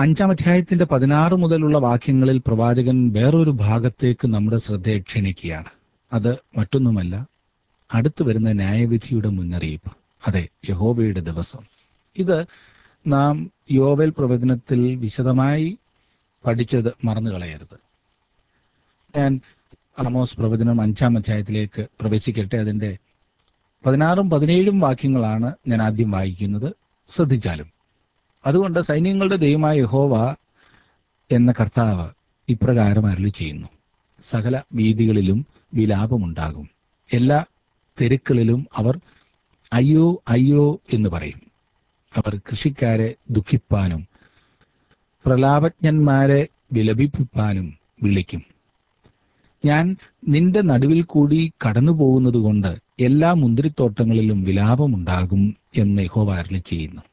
അഞ്ചാം അധ്യായത്തിന്റെ പതിനാറ് മുതലുള്ള വാക്യങ്ങളിൽ പ്രവാചകൻ വേറൊരു ഭാഗത്തേക്ക് നമ്മുടെ ശ്രദ്ധയെ ക്ഷണിക്കുകയാണ് അത് മറ്റൊന്നുമല്ല അടുത്തു വരുന്ന ന്യായവിധിയുടെ മുന്നറിയിപ്പ് അതെ യഹോവയുടെ ദിവസം ഇത് നാം യോവൽ പ്രവചനത്തിൽ വിശദമായി പഠിച്ചത് മറന്നു കളയരുത് ഞാൻ ആമോസ് പ്രവചനം അഞ്ചാം അധ്യായത്തിലേക്ക് പ്രവേശിക്കട്ടെ അതിന്റെ പതിനാറും പതിനേഴും വാക്യങ്ങളാണ് ഞാൻ ആദ്യം വായിക്കുന്നത് ശ്രദ്ധിച്ചാലും അതുകൊണ്ട് സൈന്യങ്ങളുടെ ദൈവമായ യഹോവ എന്ന കർത്താവ് ഇപ്രകാരം അരുളി ചെയ്യുന്നു സകല വീതികളിലും വിലാപമുണ്ടാകും എല്ലാ തെരുക്കളിലും അവർ അയ്യോ അയ്യോ എന്ന് പറയും അവർ കൃഷിക്കാരെ ദുഃഖിപ്പാനും പ്രലാപജ്ഞന്മാരെ വിലപിപ്പിപ്പാനും വിളിക്കും ഞാൻ നിന്റെ നടുവിൽ കൂടി കടന്നു പോകുന്നത് കൊണ്ട് എല്ലാ മുന്തിരിത്തോട്ടങ്ങളിലും വിലാപമുണ്ടാകും എന്ന് യഹോവ അരുളി ചെയ്യുന്നു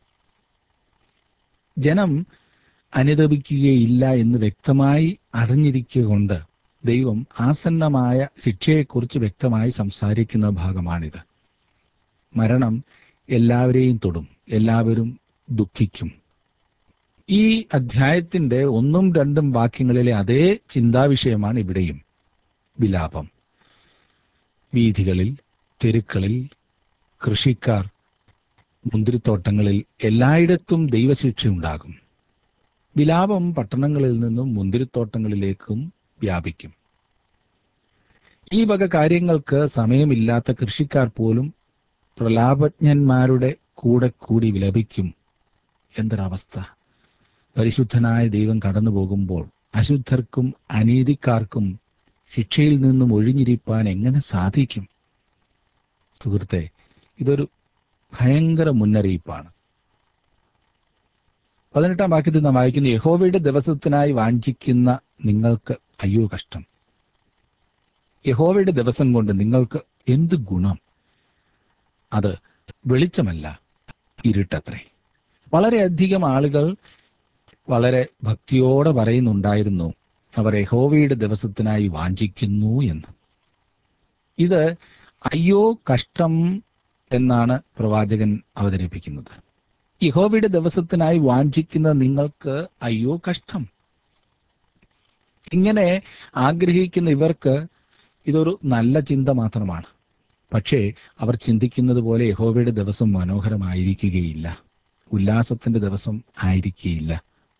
ജനം അനുദപിക്കുകയില്ല എന്ന് വ്യക്തമായി അറിഞ്ഞിരിക്കുക കൊണ്ട് ദൈവം ആസന്നമായ ശിക്ഷയെക്കുറിച്ച് വ്യക്തമായി സംസാരിക്കുന്ന ഭാഗമാണിത് മരണം എല്ലാവരെയും തൊടും എല്ലാവരും ദുഃഖിക്കും ഈ അധ്യായത്തിന്റെ ഒന്നും രണ്ടും വാക്യങ്ങളിലെ അതേ ചിന്താവിഷയമാണ് ഇവിടെയും വിലാപം വീഥികളിൽ തെരുക്കളിൽ കൃഷിക്കാർ മുന്തിരിത്തോട്ടങ്ങളിൽ എല്ലായിടത്തും ദൈവശിക്ഷ ഉണ്ടാകും വിലാപം പട്ടണങ്ങളിൽ നിന്നും മുന്തിരിത്തോട്ടങ്ങളിലേക്കും വ്യാപിക്കും ഈ വക കാര്യങ്ങൾക്ക് സമയമില്ലാത്ത കൃഷിക്കാർ പോലും പ്രലാപജ്ഞന്മാരുടെ കൂടെ കൂടി വിലപിക്കും എന്തൊരവസ്ഥ പരിശുദ്ധനായ ദൈവം കടന്നു പോകുമ്പോൾ അശുദ്ധർക്കും അനീതിക്കാർക്കും ശിക്ഷയിൽ നിന്നും ഒഴിഞ്ഞിരിപ്പാൻ എങ്ങനെ സാധിക്കും സുഹൃത്തെ ഇതൊരു ഭയങ്കര മുന്നറിയിപ്പാണ് പതിനെട്ടാം വാക്യത്തിൽ നാം വായിക്കുന്നു യഹോവയുടെ ദിവസത്തിനായി വാഞ്ചിക്കുന്ന നിങ്ങൾക്ക് അയ്യോ കഷ്ടം യഹോവയുടെ ദിവസം കൊണ്ട് നിങ്ങൾക്ക് എന്ത് ഗുണം അത് വെളിച്ചമല്ല ഇരുട്ടത്രേ വളരെയധികം ആളുകൾ വളരെ ഭക്തിയോടെ പറയുന്നുണ്ടായിരുന്നു അവർ യഹോവയുടെ ദിവസത്തിനായി വാഞ്ചിക്കുന്നു എന്ന് ഇത് അയ്യോ കഷ്ടം എന്നാണ് പ്രവാചകൻ അവതരിപ്പിക്കുന്നത് യഹോവയുടെ ദിവസത്തിനായി വാഞ്ചിക്കുന്ന നിങ്ങൾക്ക് അയ്യോ കഷ്ടം ഇങ്ങനെ ആഗ്രഹിക്കുന്ന ഇവർക്ക് ഇതൊരു നല്ല ചിന്ത മാത്രമാണ് പക്ഷേ അവർ ചിന്തിക്കുന്നത് പോലെ യഹോവയുടെ ദിവസം മനോഹരമായിരിക്കുകയില്ല ഉല്ലാസത്തിന്റെ ദിവസം ആയിരിക്കുകയില്ല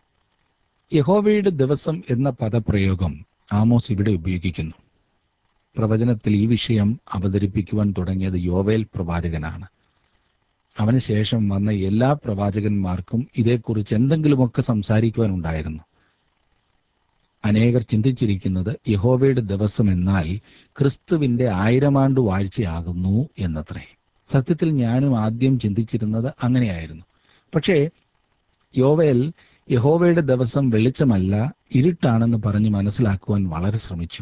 യഹോവയുടെ ദിവസം എന്ന പദപ്രയോഗം ആമോസ് ഇവിടെ ഉപയോഗിക്കുന്നു പ്രവചനത്തിൽ ഈ വിഷയം അവതരിപ്പിക്കുവാൻ തുടങ്ങിയത് യോവേൽ പ്രവാചകനാണ് അവന് ശേഷം വന്ന എല്ലാ പ്രവാചകന്മാർക്കും ഇതേക്കുറിച്ച് എന്തെങ്കിലുമൊക്കെ സംസാരിക്കുവാൻ ഉണ്ടായിരുന്നു അനേകർ ചിന്തിച്ചിരിക്കുന്നത് യഹോവയുടെ ദിവസം എന്നാൽ ക്രിസ്തുവിന്റെ ആയിരമാണ്ട് വാഴ്ചയാകുന്നു എന്നത്രേ സത്യത്തിൽ ഞാനും ആദ്യം ചിന്തിച്ചിരുന്നത് അങ്ങനെയായിരുന്നു പക്ഷേ യോവേൽ യഹോവയുടെ ദിവസം വെളിച്ചമല്ല ഇരുട്ടാണെന്ന് പറഞ്ഞ് മനസ്സിലാക്കുവാൻ വളരെ ശ്രമിച്ചു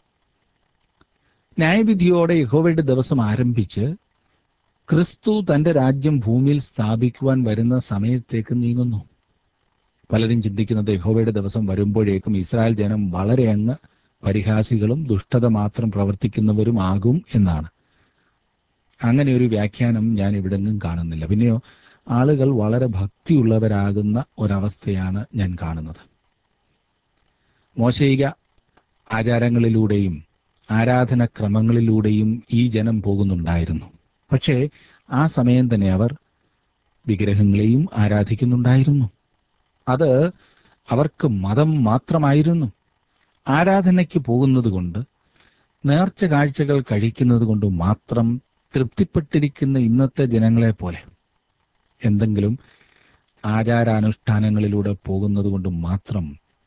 ന്യായവിധിയോടെ യഹോവയുടെ ദിവസം ആരംഭിച്ച് ക്രിസ്തു തന്റെ രാജ്യം ഭൂമിയിൽ സ്ഥാപിക്കുവാൻ വരുന്ന സമയത്തേക്ക് നീങ്ങുന്നു പലരും ചിന്തിക്കുന്നത് യഹോവയുടെ ദിവസം വരുമ്പോഴേക്കും ഇസ്രായേൽ ജനം വളരെ അങ്ങ് പരിഹാസികളും ദുഷ്ടത മാത്രം പ്രവർത്തിക്കുന്നവരും ആകും എന്നാണ് അങ്ങനെ ഒരു വ്യാഖ്യാനം ഞാൻ ഇവിടെങ്ങും കാണുന്നില്ല പിന്നെയോ ആളുകൾ വളരെ ഭക്തിയുള്ളവരാകുന്ന ഒരവസ്ഥയാണ് ഞാൻ കാണുന്നത് മോശയിക ആചാരങ്ങളിലൂടെയും ആരാധനക്രമങ്ങളിലൂടെയും ഈ ജനം പോകുന്നുണ്ടായിരുന്നു പക്ഷേ ആ സമയം തന്നെ അവർ വിഗ്രഹങ്ങളെയും ആരാധിക്കുന്നുണ്ടായിരുന്നു അത് അവർക്ക് മതം മാത്രമായിരുന്നു ആരാധനയ്ക്ക് പോകുന്നത് കൊണ്ട് നേർച്ച കാഴ്ചകൾ കഴിക്കുന്നത് കൊണ്ട് മാത്രം തൃപ്തിപ്പെട്ടിരിക്കുന്ന ഇന്നത്തെ ജനങ്ങളെ പോലെ എന്തെങ്കിലും ആചാരാനുഷ്ഠാനങ്ങളിലൂടെ പോകുന്നത് കൊണ്ട് മാത്രം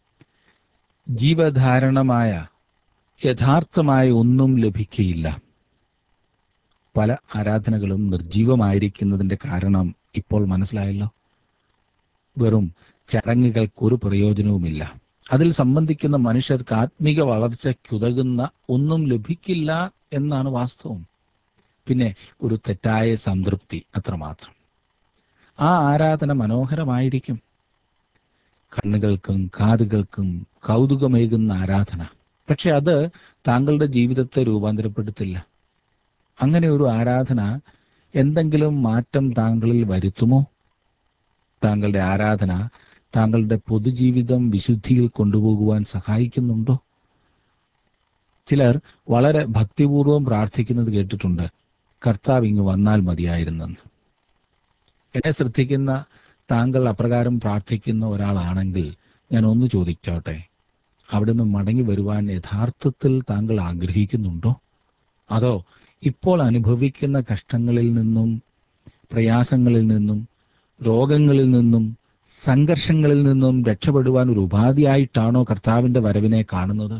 ജീവധാരണമായ യഥാർത്ഥമായ ഒന്നും ലഭിക്കയില്ല പല ആരാധനകളും നിർജീവമായിരിക്കുന്നതിന്റെ കാരണം ഇപ്പോൾ മനസ്സിലായല്ലോ വെറും ചടങ്ങുകൾക്കൊരു പ്രയോജനവുമില്ല അതിൽ സംബന്ധിക്കുന്ന മനുഷ്യർക്ക് ആത്മീക വളർച്ചയ്ക്കുതകുന്ന ഒന്നും ലഭിക്കില്ല എന്നാണ് വാസ്തവം പിന്നെ ഒരു തെറ്റായ സംതൃപ്തി അത്രമാത്രം ആ ആരാധന മനോഹരമായിരിക്കും കണ്ണുകൾക്കും കാതുകൾക്കും കൗതുകമേകുന്ന ആരാധന പക്ഷെ അത് താങ്കളുടെ ജീവിതത്തെ രൂപാന്തരപ്പെടുത്തില്ല അങ്ങനെ ഒരു ആരാധന എന്തെങ്കിലും മാറ്റം താങ്കളിൽ വരുത്തുമോ താങ്കളുടെ ആരാധന താങ്കളുടെ പൊതുജീവിതം വിശുദ്ധിയിൽ കൊണ്ടുപോകുവാൻ സഹായിക്കുന്നുണ്ടോ ചിലർ വളരെ ഭക്തിപൂർവം പ്രാർത്ഥിക്കുന്നത് കേട്ടിട്ടുണ്ട് കർത്താവ് ഇങ്ങ് വന്നാൽ മതിയായിരുന്നെന്ന് എന്നെ ശ്രദ്ധിക്കുന്ന താങ്കൾ അപ്രകാരം പ്രാർത്ഥിക്കുന്ന ഒരാളാണെങ്കിൽ ഞാൻ ഒന്ന് ചോദിച്ചോട്ടെ അവിടുന്ന് മടങ്ങി വരുവാൻ യഥാർത്ഥത്തിൽ താങ്കൾ ആഗ്രഹിക്കുന്നുണ്ടോ അതോ ഇപ്പോൾ അനുഭവിക്കുന്ന കഷ്ടങ്ങളിൽ നിന്നും പ്രയാസങ്ങളിൽ നിന്നും രോഗങ്ങളിൽ നിന്നും സംഘർഷങ്ങളിൽ നിന്നും രക്ഷപ്പെടുവാൻ ഒരു ഉപാധിയായിട്ടാണോ കർത്താവിന്റെ വരവിനെ കാണുന്നത്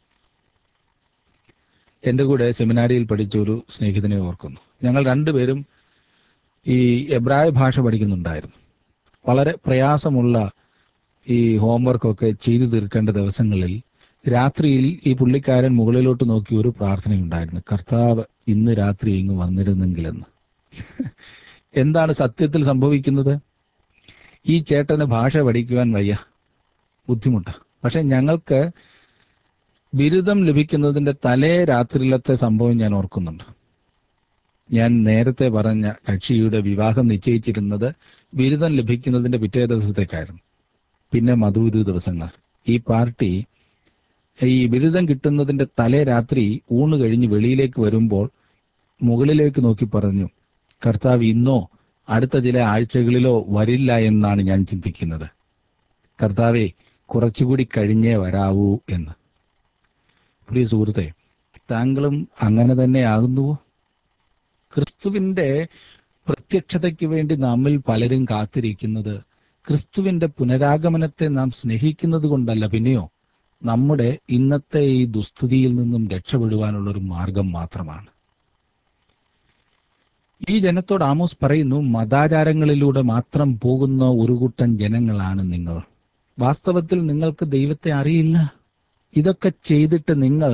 എൻ്റെ കൂടെ സെമിനാരിയിൽ പഠിച്ച ഒരു സ്നേഹിതനെ ഓർക്കുന്നു ഞങ്ങൾ രണ്ടുപേരും ഈ എബ്രായ ഭാഷ പഠിക്കുന്നുണ്ടായിരുന്നു വളരെ പ്രയാസമുള്ള ഈ ഹോംവർക്കൊക്കെ ചെയ്തു തീർക്കേണ്ട ദിവസങ്ങളിൽ രാത്രിയിൽ ഈ പുള്ളിക്കാരൻ മുകളിലോട്ട് നോക്കി ഒരു പ്രാർത്ഥനയുണ്ടായിരുന്നു കർത്താവ് ഇന്ന് രാത്രി ഇങ്ങ് വന്നിരുന്നെങ്കിലെന്ന് എന്താണ് സത്യത്തിൽ സംഭവിക്കുന്നത് ഈ ചേട്ടന് ഭാഷ പഠിക്കുവാൻ വയ്യ ബുദ്ധിമുട്ടാണ് പക്ഷെ ഞങ്ങൾക്ക് ബിരുദം ലഭിക്കുന്നതിന്റെ തലേ രാത്രിയിലത്തെ സംഭവം ഞാൻ ഓർക്കുന്നുണ്ട് ഞാൻ നേരത്തെ പറഞ്ഞ കക്ഷിയുടെ വിവാഹം നിശ്ചയിച്ചിരുന്നത് ബിരുദം ലഭിക്കുന്നതിന്റെ പിറ്റേ ദിവസത്തേക്കായിരുന്നു പിന്നെ മധുവിധു ദിവസങ്ങൾ ഈ പാർട്ടി ഈ ബിരുദം കിട്ടുന്നതിന്റെ തലേ രാത്രി ഊണ് കഴിഞ്ഞ് വെളിയിലേക്ക് വരുമ്പോൾ മുകളിലേക്ക് നോക്കി പറഞ്ഞു കർത്താവ് ഇന്നോ അടുത്ത ചില ആഴ്ചകളിലോ വരില്ല എന്നാണ് ഞാൻ ചിന്തിക്കുന്നത് കർത്താവെ കുറച്ചുകൂടി കഴിഞ്ഞേ വരാവൂ എന്ന് പ്രിയ സുഹൃത്തെ താങ്കളും അങ്ങനെ തന്നെ ആകുന്നുവോ ക്രിസ്തുവിന്റെ പ്രത്യക്ഷതയ്ക്ക് വേണ്ടി നമ്മിൽ പലരും കാത്തിരിക്കുന്നത് ക്രിസ്തുവിന്റെ പുനരാഗമനത്തെ നാം സ്നേഹിക്കുന്നത് കൊണ്ടല്ല പിന്നെയോ നമ്മുടെ ഇന്നത്തെ ഈ ദുസ്ഥിതിയിൽ നിന്നും രക്ഷപ്പെടുവാനുള്ള ഒരു മാർഗം മാത്രമാണ് ഈ ജനത്തോട് ആമോസ് പറയുന്നു മതാചാരങ്ങളിലൂടെ മാത്രം പോകുന്ന ഒരു കൂട്ടം ജനങ്ങളാണ് നിങ്ങൾ വാസ്തവത്തിൽ നിങ്ങൾക്ക് ദൈവത്തെ അറിയില്ല ഇതൊക്കെ ചെയ്തിട്ട് നിങ്ങൾ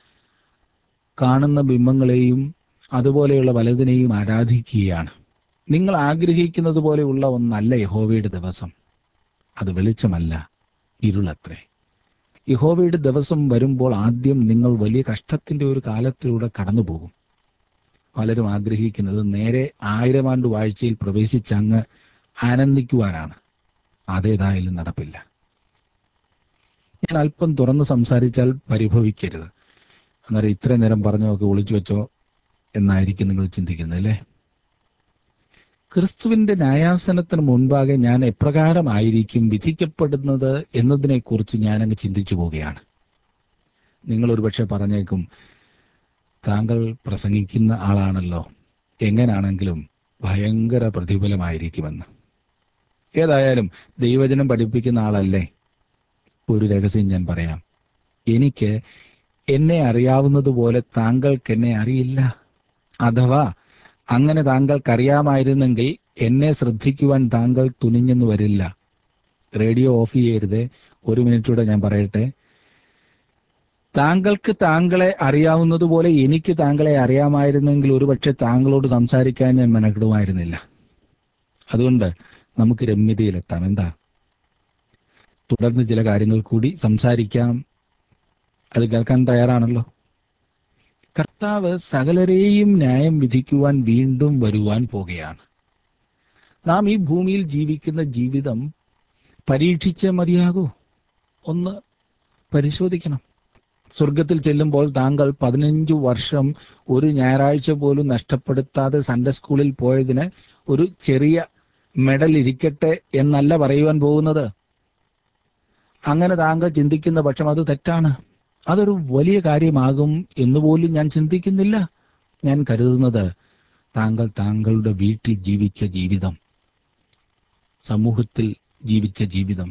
കാണുന്ന ബിംബങ്ങളെയും അതുപോലെയുള്ള വലതിനെയും ആരാധിക്കുകയാണ് നിങ്ങൾ ആഗ്രഹിക്കുന്നത് പോലെയുള്ള ഒന്നല്ല യഹോവയുടെ ദിവസം അത് വെളിച്ചമല്ല ഇരുളത്രേ യഹോവയുടെ ദിവസം വരുമ്പോൾ ആദ്യം നിങ്ങൾ വലിയ കഷ്ടത്തിന്റെ ഒരു കാലത്തിലൂടെ കടന്നു പോകും പലരും ആഗ്രഹിക്കുന്നത് നേരെ ആയിരം ആണ്ട് വാഴ്ചയിൽ പ്രവേശിച്ച് അങ്ങ് ആനന്ദിക്കുവാനാണ് അതേതായാലും നടപ്പില്ല ഞാൻ അല്പം തുറന്ന് സംസാരിച്ചാൽ പരിഭവിക്കരുത് അന്നേരം ഇത്രയും നേരം പറഞ്ഞൊക്കെ ഒളിച്ചു വെച്ചോ എന്നായിരിക്കും നിങ്ങൾ ചിന്തിക്കുന്നത് അല്ലേ ക്രിസ്തുവിന്റെ ന്യായാസനത്തിന് മുൻപാകെ ഞാൻ എപ്രകാരമായിരിക്കും വിധിക്കപ്പെടുന്നത് എന്നതിനെക്കുറിച്ച് ഞാൻ അങ്ങ് ചിന്തിച്ചു പോവുകയാണ് നിങ്ങൾ ഒരുപക്ഷെ പറഞ്ഞേക്കും താങ്കൾ പ്രസംഗിക്കുന്ന ആളാണല്ലോ എങ്ങനാണെങ്കിലും ഭയങ്കര പ്രതിഫലമായിരിക്കുമെന്ന് ഏതായാലും ദൈവജനം പഠിപ്പിക്കുന്ന ആളല്ലേ ഒരു രഹസ്യം ഞാൻ പറയാം എനിക്ക് എന്നെ അറിയാവുന്നതുപോലെ താങ്കൾക്ക് എന്നെ അറിയില്ല അഥവാ അങ്ങനെ താങ്കൾക്കറിയാമായിരുന്നെങ്കിൽ എന്നെ ശ്രദ്ധിക്കുവാൻ താങ്കൾ തുനിഞ്ഞെന്ന് വരില്ല റേഡിയോ ഓഫ് ചെയ്യരുതേ ഒരു മിനിറ്റൂടെ ഞാൻ പറയട്ടെ താങ്കൾക്ക് താങ്കളെ അറിയാവുന്നതുപോലെ എനിക്ക് താങ്കളെ അറിയാമായിരുന്നെങ്കിൽ ഒരുപക്ഷെ താങ്കളോട് സംസാരിക്കാൻ ഞാൻ മെനക്കിടുമായിരുന്നില്ല അതുകൊണ്ട് നമുക്ക് രമ്യതയിലെത്താം എന്താ തുടർന്ന് ചില കാര്യങ്ങൾ കൂടി സംസാരിക്കാം അത് കേൾക്കാൻ തയ്യാറാണല്ലോ കർത്താവ് സകലരെയും ന്യായം വിധിക്കുവാൻ വീണ്ടും വരുവാൻ പോകുകയാണ് നാം ഈ ഭൂമിയിൽ ജീവിക്കുന്ന ജീവിതം പരീക്ഷിച്ചേ മതിയാകൂ ഒന്ന് പരിശോധിക്കണം സ്വർഗത്തിൽ ചെല്ലുമ്പോൾ താങ്കൾ പതിനഞ്ചു വർഷം ഒരു ഞായറാഴ്ച പോലും നഷ്ടപ്പെടുത്താതെ സൺഡേ സ്കൂളിൽ പോയതിന് ഒരു ചെറിയ മെഡൽ ഇരിക്കട്ടെ എന്നല്ല പറയുവാൻ പോകുന്നത് അങ്ങനെ താങ്കൾ ചിന്തിക്കുന്ന പക്ഷം അത് തെറ്റാണ് അതൊരു വലിയ കാര്യമാകും എന്ന് പോലും ഞാൻ ചിന്തിക്കുന്നില്ല ഞാൻ കരുതുന്നത് താങ്കൾ താങ്കളുടെ വീട്ടിൽ ജീവിച്ച ജീവിതം സമൂഹത്തിൽ ജീവിച്ച ജീവിതം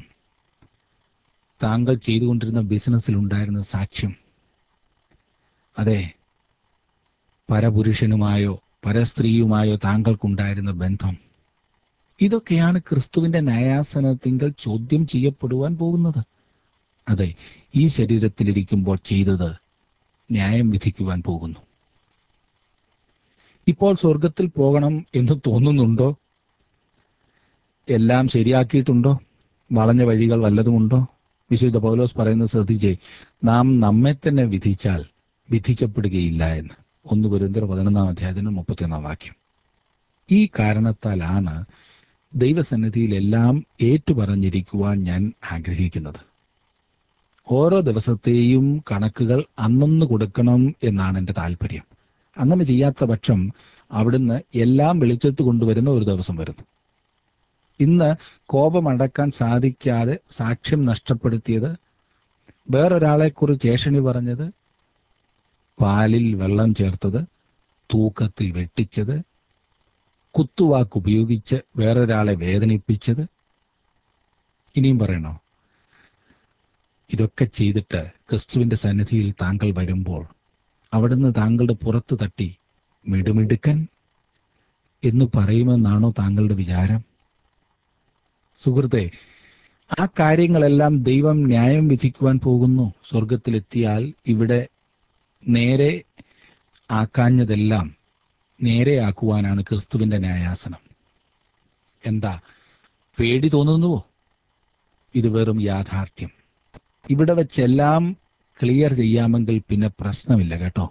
താങ്കൾ ചെയ്തുകൊണ്ടിരുന്ന ബിസിനസ്സിൽ ഉണ്ടായിരുന്ന സാക്ഷ്യം അതെ പരപുരുഷനുമായോ പരസ്ത്രീയുമായോ താങ്കൾക്കുണ്ടായിരുന്ന ബന്ധം ഇതൊക്കെയാണ് ക്രിസ്തുവിന്റെ ന്യായാസനത്തിങ്കൽ ചോദ്യം ചെയ്യപ്പെടുവാൻ പോകുന്നത് അതെ ഈ ശരീരത്തിലിരിക്കുമ്പോൾ ചെയ്തത് ന്യായം വിധിക്കുവാൻ പോകുന്നു ഇപ്പോൾ സ്വർഗത്തിൽ പോകണം എന്ന് തോന്നുന്നുണ്ടോ എല്ലാം ശരിയാക്കിയിട്ടുണ്ടോ വളഞ്ഞ വഴികൾ വല്ലതുമുണ്ടോ വിശുദ്ധ പൗലോസ് പറയുന്നത് ശ്രദ്ധിച്ചേ നാം നമ്മെ തന്നെ വിധിച്ചാൽ വിധിക്കപ്പെടുകയില്ല എന്ന് ഒന്ന് കുരുന്തർ പതിനൊന്നാം അധ്യായത്തിന് മുപ്പത്തിയൊന്നാം വാക്യം ഈ കാരണത്താലാണ് ദൈവസന്നിധിയിൽ എല്ലാം ഏറ്റുപറഞ്ഞിരിക്കുവാൻ ഞാൻ ആഗ്രഹിക്കുന്നത് ഓരോ ദിവസത്തെയും കണക്കുകൾ അന്നന്ന് കൊടുക്കണം എന്നാണ് എൻ്റെ താല്പര്യം അങ്ങനെ ചെയ്യാത്ത പക്ഷം അവിടുന്ന് എല്ലാം വെളിച്ചത്ത് കൊണ്ടുവരുന്ന ഒരു ദിവസം വരുന്നു ഇന്ന് കോപമടക്കാൻ സാധിക്കാതെ സാക്ഷ്യം നഷ്ടപ്പെടുത്തിയത് വേറൊരാളെക്കുറിച്ച് ഏഷണി പറഞ്ഞത് പാലിൽ വെള്ളം ചേർത്തത് തൂക്കത്തിൽ വെട്ടിച്ചത് കുത്തുവാക്ക് ഉപയോഗിച്ച് വേറൊരാളെ വേദനിപ്പിച്ചത് ഇനിയും പറയണോ ഇതൊക്കെ ചെയ്തിട്ട് ക്രിസ്തുവിന്റെ സന്നിധിയിൽ താങ്കൾ വരുമ്പോൾ അവിടുന്ന് താങ്കളുടെ പുറത്ത് തട്ടി മിടുമിടുക്കൻ എന്ന് പറയുമെന്നാണോ താങ്കളുടെ വിചാരം സുഹൃത്തെ ആ കാര്യങ്ങളെല്ലാം ദൈവം ന്യായം വിധിക്കുവാൻ പോകുന്നു സ്വർഗത്തിലെത്തിയാൽ ഇവിടെ നേരെ ആക്കാഞ്ഞതെല്ലാം നേരെയാക്കുവാനാണ് ക്രിസ്തുവിന്റെ ന്യായാസനം എന്താ പേടി തോന്നുന്നുവോ ഇത് വെറും യാഥാർത്ഥ്യം ഇവിടെ വെച്ചെല്ലാം ക്ലിയർ ചെയ്യാമെങ്കിൽ പിന്നെ പ്രശ്നമില്ല കേട്ടോ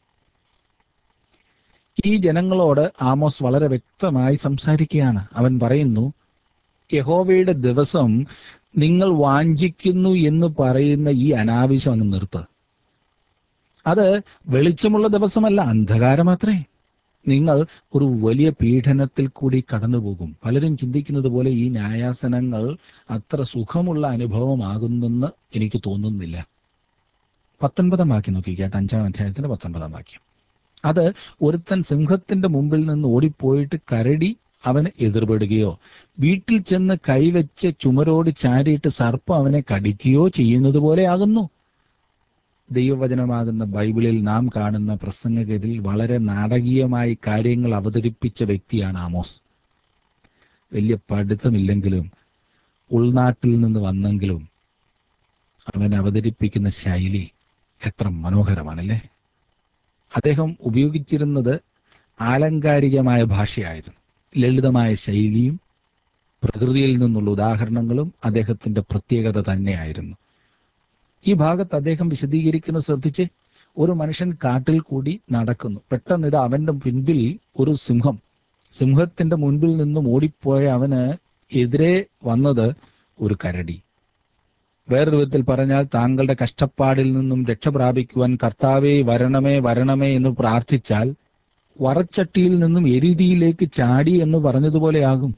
ഈ ജനങ്ങളോട് ആമോസ് വളരെ വ്യക്തമായി സംസാരിക്കുകയാണ് അവൻ പറയുന്നു യഹോവയുടെ ദിവസം നിങ്ങൾ വാഞ്ചിക്കുന്നു എന്ന് പറയുന്ന ഈ അനാവശ്യം അങ്ങ് നിർത്ത് അത് വെളിച്ചമുള്ള ദിവസമല്ല അന്ധകാരമാത്രേ നിങ്ങൾ ഒരു വലിയ പീഡനത്തിൽ കൂടി കടന്നുപോകും പലരും ചിന്തിക്കുന്നത് പോലെ ഈ ന്യായാസനങ്ങൾ അത്ര സുഖമുള്ള അനുഭവമാകുന്നെന്ന് എനിക്ക് തോന്നുന്നില്ല പത്തൊൻപതാം വാക്യം നോക്കിക്കേട്ട അഞ്ചാം അധ്യായത്തിന്റെ പത്തൊൻപതാം വാക്യം അത് ഒരുത്തൻ സിംഹത്തിന്റെ മുമ്പിൽ നിന്ന് ഓടിപ്പോയിട്ട് കരടി അവന് എതിർപ്പെടുകയോ വീട്ടിൽ ചെന്ന് കൈവച്ച് ചുമരോട് ചാരിയിട്ട് സർപ്പം അവനെ കടിക്കുകയോ ചെയ്യുന്നത് പോലെ ആകുന്നു ദൈവവചനമാകുന്ന ബൈബിളിൽ നാം കാണുന്ന പ്രസംഗകരിൽ വളരെ നാടകീയമായി കാര്യങ്ങൾ അവതരിപ്പിച്ച വ്യക്തിയാണ് ആമോസ് വലിയ പഠിത്തമില്ലെങ്കിലും ഉൾനാട്ടിൽ നിന്ന് വന്നെങ്കിലും അവൻ അവതരിപ്പിക്കുന്ന ശൈലി എത്ര മനോഹരമാണല്ലേ അദ്ദേഹം ഉപയോഗിച്ചിരുന്നത് ആലങ്കാരികമായ ഭാഷയായിരുന്നു ലളിതമായ ശൈലിയും പ്രകൃതിയിൽ നിന്നുള്ള ഉദാഹരണങ്ങളും അദ്ദേഹത്തിന്റെ പ്രത്യേകത തന്നെയായിരുന്നു ഈ ഭാഗത്ത് അദ്ദേഹം വിശദീകരിക്കുന്നത് ശ്രദ്ധിച്ച് ഒരു മനുഷ്യൻ കാട്ടിൽ കൂടി നടക്കുന്നു പെട്ടെന്ന് ഇത് അവന്റെ പിൻപിൽ ഒരു സിംഹം സിംഹത്തിന്റെ മുൻപിൽ നിന്നും ഓടിപ്പോയ അവന് എതിരെ വന്നത് ഒരു കരടി വേറൊരു വിധത്തിൽ പറഞ്ഞാൽ താങ്കളുടെ കഷ്ടപ്പാടിൽ നിന്നും രക്ഷ പ്രാപിക്കുവാൻ കർത്താവേ വരണമേ വരണമേ എന്ന് പ്രാർത്ഥിച്ചാൽ വറച്ചട്ടിയിൽ നിന്നും എരുതിയിലേക്ക് ചാടി എന്ന് പറഞ്ഞതുപോലെയാകും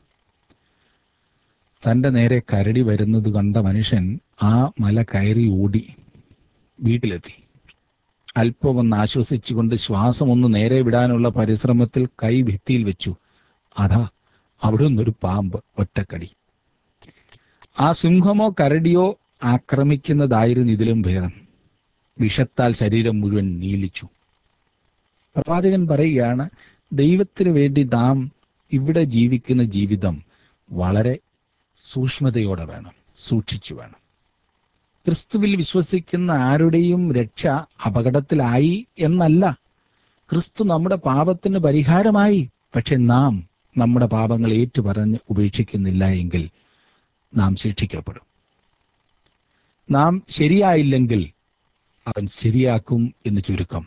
തന്റെ നേരെ കരടി വരുന്നത് കണ്ട മനുഷ്യൻ ആ മല കയറി ഓടി വീട്ടിലെത്തി അല്പം ഒന്ന് ആശ്വസിച്ചുകൊണ്ട് ശ്വാസം ഒന്ന് നേരെ വിടാനുള്ള പരിശ്രമത്തിൽ കൈ ഭിത്തിയിൽ വെച്ചു അതാ അവിടെ നിന്നൊരു പാമ്പ് ഒറ്റക്കടി ആ സിംഹമോ കരടിയോ ആക്രമിക്കുന്നതായിരുന്നു ഇതിലും ഭേദം വിഷത്താൽ ശരീരം മുഴുവൻ നീലിച്ചു പ്രവാചകൻ പറയുകയാണ് ദൈവത്തിന് വേണ്ടി നാം ഇവിടെ ജീവിക്കുന്ന ജീവിതം വളരെ സൂക്ഷ്മതയോടെ വേണം സൂക്ഷിച്ചു വേണം ക്രിസ്തുവിൽ വിശ്വസിക്കുന്ന ആരുടെയും രക്ഷ അപകടത്തിലായി എന്നല്ല ക്രിസ്തു നമ്മുടെ പാപത്തിന് പരിഹാരമായി പക്ഷെ നാം നമ്മുടെ പാപങ്ങൾ ഏറ്റുപറഞ്ഞ് ഉപേക്ഷിക്കുന്നില്ല എങ്കിൽ നാം ശിക്ഷിക്കപ്പെടും നാം ശരിയായില്ലെങ്കിൽ അവൻ ശരിയാക്കും എന്ന് ചുരുക്കം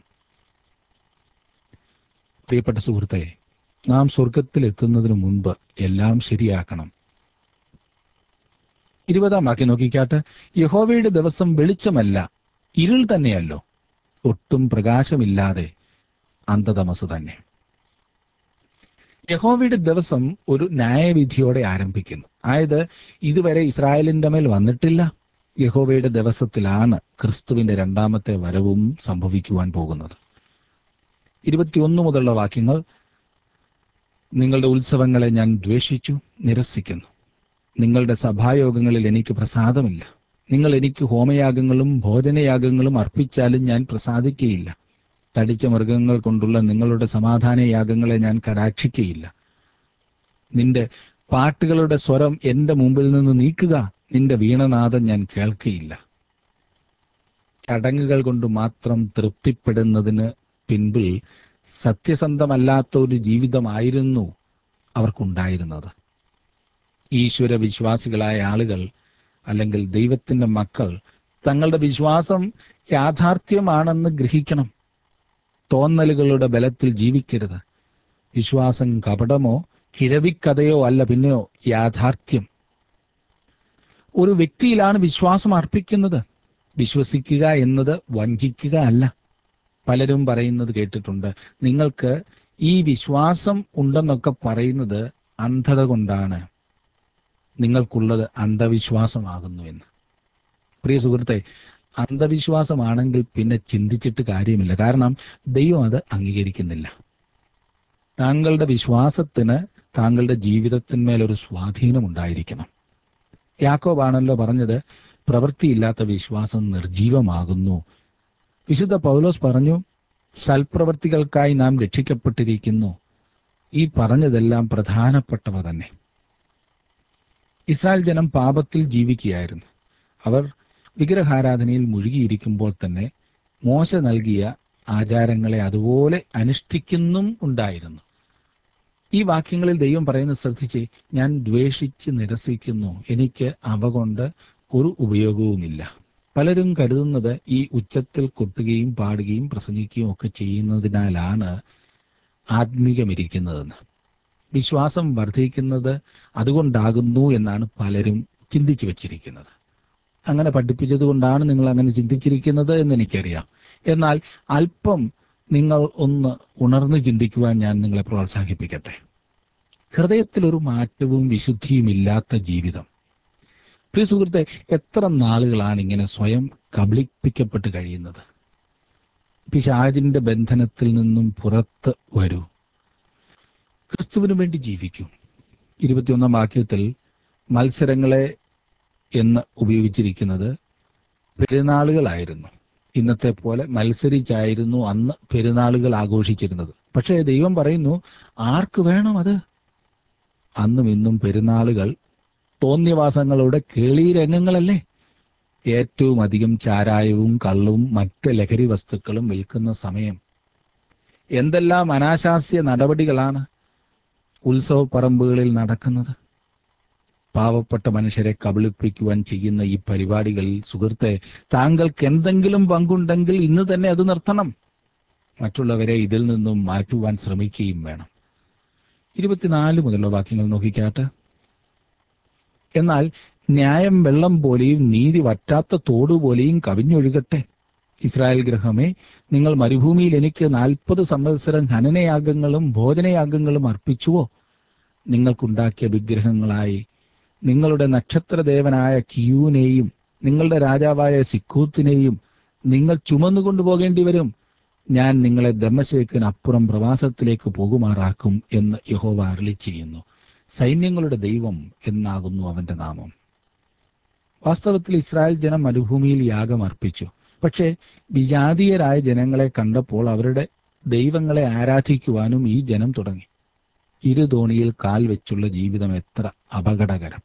പ്രിയപ്പെട്ട സുഹൃത്തെ നാം സ്വർഗത്തിൽ എത്തുന്നതിന് മുൻപ് എല്ലാം ശരിയാക്കണം ഇരുപതാം വാക്യം നോക്കിക്കാട്ട് യഹോവയുടെ ദിവസം വെളിച്ചമല്ല ഇരുൾ തന്നെയല്ലോ ഒട്ടും പ്രകാശമില്ലാതെ അന്ധതമസ് തന്നെ യഹോവയുടെ ദിവസം ഒരു ന്യായവിധിയോടെ ആരംഭിക്കുന്നു ആയത് ഇതുവരെ ഇസ്രായേലിന്റെ മേൽ വന്നിട്ടില്ല യഹോവയുടെ ദിവസത്തിലാണ് ക്രിസ്തുവിന്റെ രണ്ടാമത്തെ വരവും സംഭവിക്കുവാൻ പോകുന്നത് ഇരുപത്തിയൊന്ന് മുതലുള്ള വാക്യങ്ങൾ നിങ്ങളുടെ ഉത്സവങ്ങളെ ഞാൻ ദ്വേഷിച്ചു നിരസിക്കുന്നു നിങ്ങളുടെ സഭായോഗങ്ങളിൽ എനിക്ക് പ്രസാദമില്ല നിങ്ങൾ എനിക്ക് ഹോമയാഗങ്ങളും ഭോജനയാഗങ്ങളും അർപ്പിച്ചാലും ഞാൻ പ്രസാദിക്കുകയില്ല തടിച്ച മൃഗങ്ങൾ കൊണ്ടുള്ള നിങ്ങളുടെ സമാധാന യാഗങ്ങളെ ഞാൻ കടാക്ഷിക്കുകയില്ല നിന്റെ പാട്ടുകളുടെ സ്വരം എന്റെ മുമ്പിൽ നിന്ന് നീക്കുക നിന്റെ വീണനാദം ഞാൻ കേൾക്കുകയില്ല ചടങ്ങുകൾ കൊണ്ട് മാത്രം തൃപ്തിപ്പെടുന്നതിന് പിൻപിൽ സത്യസന്ധമല്ലാത്ത ഒരു ജീവിതമായിരുന്നു അവർക്കുണ്ടായിരുന്നത് ഈശ്വര വിശ്വാസികളായ ആളുകൾ അല്ലെങ്കിൽ ദൈവത്തിന്റെ മക്കൾ തങ്ങളുടെ വിശ്വാസം യാഥാർത്ഥ്യമാണെന്ന് ഗ്രഹിക്കണം തോന്നലുകളുടെ ബലത്തിൽ ജീവിക്കരുത് വിശ്വാസം കപടമോ കിഴവിക്കഥയോ അല്ല പിന്നെയോ യാഥാർത്ഥ്യം ഒരു വ്യക്തിയിലാണ് വിശ്വാസം അർപ്പിക്കുന്നത് വിശ്വസിക്കുക എന്നത് വഞ്ചിക്കുക അല്ല പലരും പറയുന്നത് കേട്ടിട്ടുണ്ട് നിങ്ങൾക്ക് ഈ വിശ്വാസം ഉണ്ടെന്നൊക്കെ പറയുന്നത് അന്ധത കൊണ്ടാണ് നിങ്ങൾക്കുള്ളത് അന്ധവിശ്വാസമാകുന്നു എന്ന് പ്രിയ സുഹൃത്തെ അന്ധവിശ്വാസമാണെങ്കിൽ പിന്നെ ചിന്തിച്ചിട്ട് കാര്യമില്ല കാരണം ദൈവം അത് അംഗീകരിക്കുന്നില്ല താങ്കളുടെ വിശ്വാസത്തിന് താങ്കളുടെ ജീവിതത്തിന്മേൽ ഒരു സ്വാധീനം ഉണ്ടായിരിക്കണം യാക്കോബാണല്ലോ പറഞ്ഞത് പ്രവൃത്തിയില്ലാത്ത വിശ്വാസം നിർജീവമാകുന്നു വിശുദ്ധ പൗലോസ് പറഞ്ഞു സൽപ്രവൃത്തികൾക്കായി നാം രക്ഷിക്കപ്പെട്ടിരിക്കുന്നു ഈ പറഞ്ഞതെല്ലാം പ്രധാനപ്പെട്ടവ തന്നെ ഇസ്രായേൽ ജനം പാപത്തിൽ ജീവിക്കുകയായിരുന്നു അവർ വിഗ്രഹാരാധനയിൽ മുഴുകിയിരിക്കുമ്പോൾ തന്നെ മോശ നൽകിയ ആചാരങ്ങളെ അതുപോലെ അനുഷ്ഠിക്കുന്നും ഉണ്ടായിരുന്നു ഈ വാക്യങ്ങളിൽ ദൈവം പറയുന്നത് ശ്രദ്ധിച്ച് ഞാൻ ദ്വേഷിച്ച് നിരസിക്കുന്നു എനിക്ക് അവ കൊണ്ട് ഒരു ഉപയോഗവുമില്ല പലരും കരുതുന്നത് ഈ ഉച്ചത്തിൽ കൊട്ടുകയും പാടുകയും പ്രസംഗിക്കുകയും ഒക്കെ ചെയ്യുന്നതിനാലാണ് ആത്മീകമിരിക്കുന്നതെന്ന് വിശ്വാസം വർദ്ധിക്കുന്നത് അതുകൊണ്ടാകുന്നു എന്നാണ് പലരും ചിന്തിച്ചു വച്ചിരിക്കുന്നത് അങ്ങനെ പഠിപ്പിച്ചത് കൊണ്ടാണ് നിങ്ങൾ അങ്ങനെ ചിന്തിച്ചിരിക്കുന്നത് എന്ന് എനിക്കറിയാം എന്നാൽ അല്പം നിങ്ങൾ ഒന്ന് ഉണർന്ന് ചിന്തിക്കുവാൻ ഞാൻ നിങ്ങളെ പ്രോത്സാഹിപ്പിക്കട്ടെ ഹൃദയത്തിൽ ഒരു മാറ്റവും വിശുദ്ധിയും ഇല്ലാത്ത ജീവിതം പ്രിയ സുഹൃത്തെ എത്ര നാളുകളാണ് ഇങ്ങനെ സ്വയം കബളിപ്പിക്കപ്പെട്ട് കഴിയുന്നത് പിശാചിന്റെ ബന്ധനത്തിൽ നിന്നും പുറത്ത് വരൂ ക്രിസ്തുവിന് വേണ്ടി ജീവിക്കൂ ഇരുപത്തിയൊന്നാം വാക്യത്തിൽ മത്സരങ്ങളെ എന്ന് ഉപയോഗിച്ചിരിക്കുന്നത് പെരുന്നാളുകളായിരുന്നു ഇന്നത്തെ പോലെ മത്സരിച്ചായിരുന്നു അന്ന് പെരുന്നാളുകൾ ആഘോഷിച്ചിരുന്നത് പക്ഷേ ദൈവം പറയുന്നു ആർക്ക് വേണം അത് അന്നും ഇന്നും പെരുന്നാളുകൾ തോന്നിയവാസങ്ങളുടെ കേളി രംഗങ്ങളല്ലേ ഏറ്റവും അധികം ചാരായവും കള്ളും മറ്റ് ലഹരി വസ്തുക്കളും വിൽക്കുന്ന സമയം എന്തെല്ലാം അനാശാസ്യ നടപടികളാണ് ഉത്സവ പറമ്പുകളിൽ നടക്കുന്നത് പാവപ്പെട്ട മനുഷ്യരെ കബളിപ്പിക്കുവാൻ ചെയ്യുന്ന ഈ പരിപാടികളിൽ സുഹൃത്തെ താങ്കൾക്ക് എന്തെങ്കിലും പങ്കുണ്ടെങ്കിൽ ഇന്ന് തന്നെ അത് നിർത്തണം മറ്റുള്ളവരെ ഇതിൽ നിന്നും മാറ്റുവാൻ ശ്രമിക്കുകയും വേണം ഇരുപത്തിനാല് മുതലുള്ള വാക്യങ്ങൾ നോക്കിക്കാട്ടെ എന്നാൽ ന്യായം വെള്ളം പോലെയും നീതി വറ്റാത്ത തോടുപോലെയും കവിഞ്ഞൊഴുകട്ടെ ഇസ്രായേൽ ഗ്രഹമേ നിങ്ങൾ മരുഭൂമിയിൽ എനിക്ക് നാൽപ്പത് സംവത്സരം ഹനനയാഗങ്ങളും ഭോജനയാഗങ്ങളും അർപ്പിച്ചുവോ നിങ്ങൾക്കുണ്ടാക്കിയ വിഗ്രഹങ്ങളായി നിങ്ങളുടെ നക്ഷത്രദേവനായ കിയൂനെയും നിങ്ങളുടെ രാജാവായ സിക്കൂത്തിനെയും നിങ്ങൾ ചുമന്നുകൊണ്ടു പോകേണ്ടി വരും ഞാൻ നിങ്ങളെ ദമ്മശേക്കിനപ്പുറം പ്രവാസത്തിലേക്ക് പോകുമാറാക്കും എന്ന് യഹോവ അരളി ചെയ്യുന്നു സൈന്യങ്ങളുടെ ദൈവം എന്നാകുന്നു അവന്റെ നാമം വാസ്തവത്തിൽ ഇസ്രായേൽ ജനം മരുഭൂമിയിൽ യാഗം അർപ്പിച്ചു പക്ഷേ വിജാതീയരായ ജനങ്ങളെ കണ്ടപ്പോൾ അവരുടെ ദൈവങ്ങളെ ആരാധിക്കുവാനും ഈ ജനം തുടങ്ങി ഇരുതോണിയിൽ കാൽ വെച്ചുള്ള ജീവിതം എത്ര അപകടകരം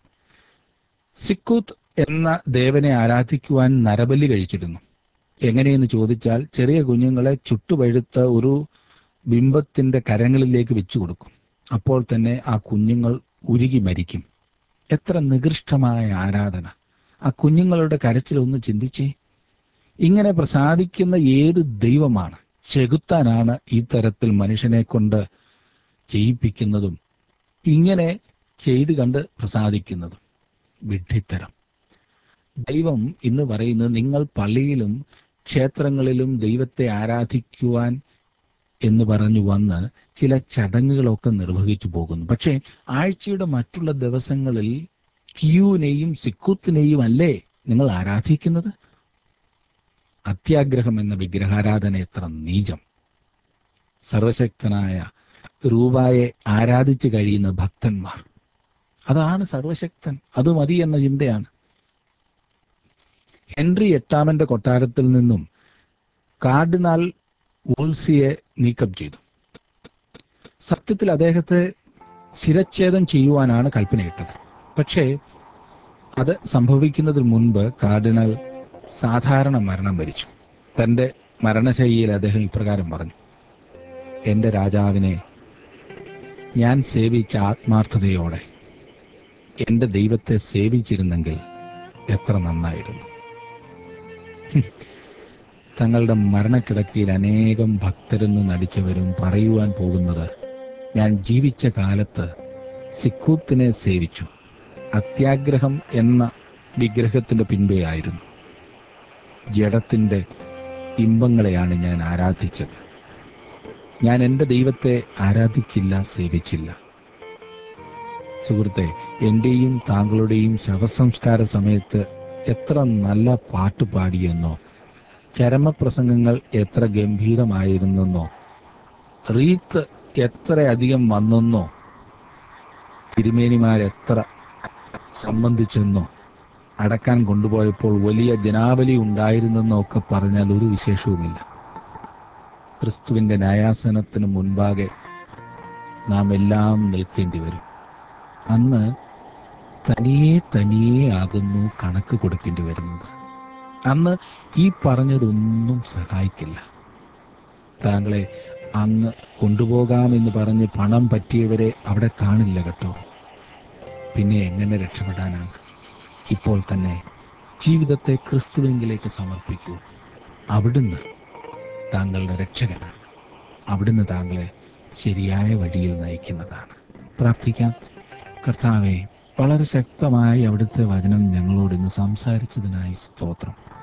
സിക്കൂത്ത് എന്ന ദേവനെ ആരാധിക്കുവാൻ നരബലി കഴിച്ചിരുന്നു എങ്ങനെയെന്ന് ചോദിച്ചാൽ ചെറിയ കുഞ്ഞുങ്ങളെ ചുട്ടുപഴുത്ത ഒരു ബിംബത്തിന്റെ കരങ്ങളിലേക്ക് വെച്ചു കൊടുക്കും അപ്പോൾ തന്നെ ആ കുഞ്ഞുങ്ങൾ ഉരുകി മരിക്കും എത്ര നികൃഷ്ടമായ ആരാധന ആ കുഞ്ഞുങ്ങളുടെ കരച്ചിലൊന്ന് ചിന്തിച്ചേ ഇങ്ങനെ പ്രസാദിക്കുന്ന ഏത് ദൈവമാണ് ചെകുത്താനാണ് ഈ തരത്തിൽ മനുഷ്യനെ കൊണ്ട് ചെയ്യിപ്പിക്കുന്നതും ഇങ്ങനെ ചെയ്തു കണ്ട് പ്രസാദിക്കുന്നതും വിഡ്ഢിത്തരം ദൈവം ഇന്ന് പറയുന്നത് നിങ്ങൾ പള്ളിയിലും ക്ഷേത്രങ്ങളിലും ദൈവത്തെ ആരാധിക്കുവാൻ എന്ന് പറഞ്ഞു വന്ന് ചില ചടങ്ങുകളൊക്കെ നിർവഹിച്ചു പോകുന്നു പക്ഷേ ആഴ്ചയുടെ മറ്റുള്ള ദിവസങ്ങളിൽ കിയൂനെയും സിക്കൂത്തിനെയും അല്ലേ നിങ്ങൾ ആരാധിക്കുന്നത് അത്യാഗ്രഹം എന്ന വിഗ്രഹാരാധന എത്ര നീചം സർവശക്തനായ രൂപായെ ആരാധിച്ചു കഴിയുന്ന ഭക്തന്മാർ അതാണ് സർവശക്തൻ അത് മതി എന്ന ചിന്തയാണ് ഹെൻറി എട്ടാമന്റെ കൊട്ടാരത്തിൽ നിന്നും കാർഡിനാൽ വോൾസിയെ നീക്കം ചെയ്തു സത്യത്തിൽ അദ്ദേഹത്തെ ശിരച്ഛേദം ചെയ്യുവാനാണ് കൽപ്പനയിട്ടത് പക്ഷേ അത് സംഭവിക്കുന്നതിന് മുൻപ് കാർഡിനൽ സാധാരണ മരണം വരിച്ചു തന്റെ മരണശൈലിയിൽ അദ്ദേഹം ഇപ്രകാരം പറഞ്ഞു എന്റെ രാജാവിനെ ഞാൻ സേവിച്ച ആത്മാർത്ഥതയോടെ എന്റെ ദൈവത്തെ സേവിച്ചിരുന്നെങ്കിൽ എത്ര നന്നായിരുന്നു ഹും. തങ്ങളുടെ മരണക്കിടക്കയിൽ അനേകം ഭക്തരെന്ന് നടിച്ചവരും പറയുവാൻ പോകുന്നത് ഞാൻ ജീവിച്ച കാലത്ത് സിക്കൂത്തിനെ സേവിച്ചു അത്യാഗ്രഹം എന്ന വിഗ്രഹത്തിന്റെ പിൻപേ ആയിരുന്നു ജഡത്തിന്റെ ഇമ്പങ്ങളെയാണ് ഞാൻ ആരാധിച്ചത് ഞാൻ എൻ്റെ ദൈവത്തെ ആരാധിച്ചില്ല സേവിച്ചില്ല സുഹൃത്തെ എന്റെയും താങ്കളുടെയും ശവസംസ്കാര സമയത്ത് എത്ര നല്ല പാട്ട് പാടിയെന്നോ ചരമപ്രസംഗങ്ങൾ എത്ര ഗംഭീരമായിരുന്നെന്നോ റീത്ത് എത്രയധികം വന്നെന്നോ തിരുമേനിമാരെത്ര സംബന്ധിച്ചെന്നോ അടക്കാൻ കൊണ്ടുപോയപ്പോൾ വലിയ ജനാവലി ഉണ്ടായിരുന്നെന്നോ ഒക്കെ പറഞ്ഞാൽ ഒരു വിശേഷവുമില്ല ക്രിസ്തുവിന്റെ ന്യായാസനത്തിന് മുൻപാകെ നാം എല്ലാം നിൽക്കേണ്ടി വരും അന്ന് തനിയെ തനിയെ ആകുന്നു കണക്ക് കൊടുക്കേണ്ടി വരുന്നത് അന്ന് ഈ പറഞ്ഞതൊന്നും സഹായിക്കില്ല താങ്കളെ അങ്ങ് കൊണ്ടുപോകാമെന്ന് പറഞ്ഞ് പണം പറ്റിയവരെ അവിടെ കാണില്ല കേട്ടോ പിന്നെ എങ്ങനെ രക്ഷപ്പെടാനാണ് ഇപ്പോൾ തന്നെ ജീവിതത്തെ ക്രിസ്തുവിങ്കിലേക്ക് സമർപ്പിക്കൂ അവിടുന്ന് താങ്കളുടെ രക്ഷകനാണ് അവിടുന്ന് താങ്കളെ ശരിയായ വഴിയിൽ നയിക്കുന്നതാണ് പ്രാർത്ഥിക്കാം കർത്താവെ വളരെ ശക്തമായി അവിടുത്തെ വചനം ഞങ്ങളോട് ഇന്ന് സംസാരിച്ചതിനായി സ്തോത്രം